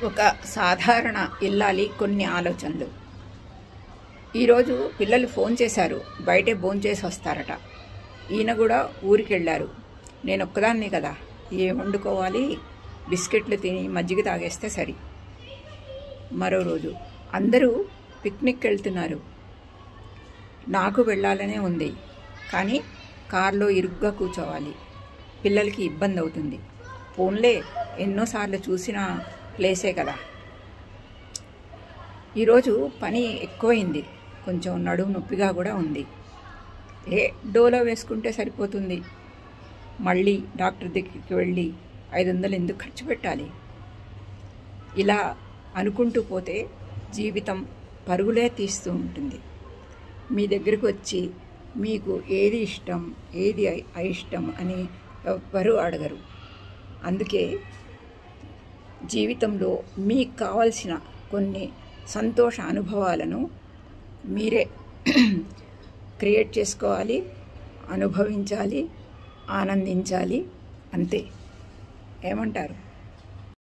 ఒక సాధారణ ఇల్లాలి కొన్ని ఆలోచనలు ఈరోజు పిల్లలు ఫోన్ చేశారు బయటే భోంచేసి వస్తారట ఈయన కూడా ఊరికి వెళ్ళారు నేను ఒక్కదాన్ని కదా ఏం వండుకోవాలి బిస్కెట్లు తిని మజ్జిగ తాగేస్తే సరి మరో రోజు అందరూ పిక్నిక్ వెళ్తున్నారు నాకు వెళ్ళాలనే ఉంది కానీ కారులో ఇరుగ్గా కూర్చోవాలి పిల్లలకి ఇబ్బంది అవుతుంది ఫోన్లే ఎన్నోసార్లు చూసిన ప్లేసే కదా ఈరోజు పని ఎక్కువైంది కొంచెం నడుము నొప్పిగా కూడా ఉంది ఏ డోలో వేసుకుంటే సరిపోతుంది మళ్ళీ డాక్టర్ దగ్గరికి వెళ్ళి ఐదు వందలు ఎందుకు ఖర్చు పెట్టాలి ఇలా అనుకుంటూ పోతే జీవితం పరుగులే తీస్తూ ఉంటుంది మీ దగ్గరకు వచ్చి మీకు ఏది ఇష్టం ఏది అయి- అయిష్టం అని ఎవ్వరూ అడగరు అందుకే జీవితంలో మీకు కావలసిన కొన్ని సంతోష అనుభవాలను మీరే క్రియేట్ చేసుకోవాలి అనుభవించాలి ఆనందించాలి అంతే ఏమంటారు